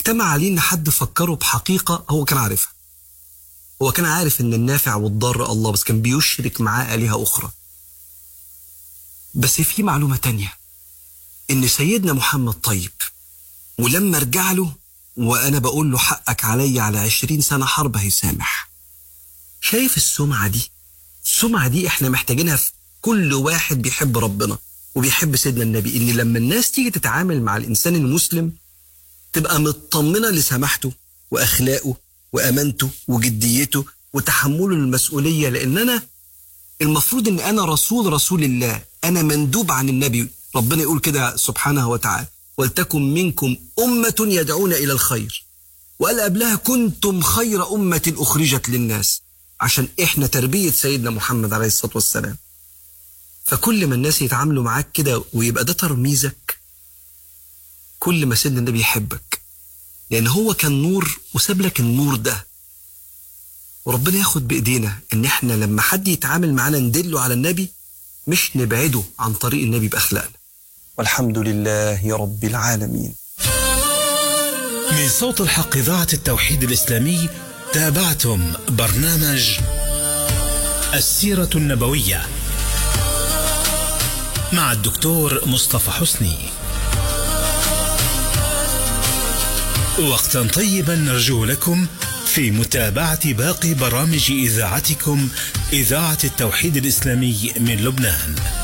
اجتمع عليه ان حد فكره بحقيقه هو كان عارفها هو كان عارف ان النافع والضار الله بس كان بيشرك معاه الهه اخرى بس في معلومه تانية ان سيدنا محمد طيب ولما ارجع له وانا بقول له حقك عليا على عشرين سنه حرب هيسامح شايف السمعه دي السمعه دي احنا محتاجينها في كل واحد بيحب ربنا وبيحب سيدنا النبي ان لما الناس تيجي تتعامل مع الانسان المسلم تبقى مطمنه لسماحته واخلاقه وامانته وجديته وتحمله للمسؤوليه لان انا المفروض ان انا رسول رسول الله انا مندوب عن النبي ربنا يقول كده سبحانه وتعالى ولتكن منكم امه يدعون الى الخير وقال قبلها كنتم خير امه اخرجت للناس عشان احنا تربيه سيدنا محمد عليه الصلاه والسلام فكل ما الناس يتعاملوا معاك كده ويبقى ده ترميزك كل ما سيدنا النبي يحبك لان هو كان نور وساب لك النور ده وربنا ياخد بايدينا ان احنا لما حد يتعامل معانا ندله على النبي مش نبعده عن طريق النبي باخلاقنا والحمد لله رب العالمين من صوت الحق إذاعة التوحيد الإسلامي تابعتم برنامج السيرة النبوية مع الدكتور مصطفى حسني وقتا طيبا نرجو لكم في متابعة باقي برامج إذاعتكم إذاعة التوحيد الإسلامي من لبنان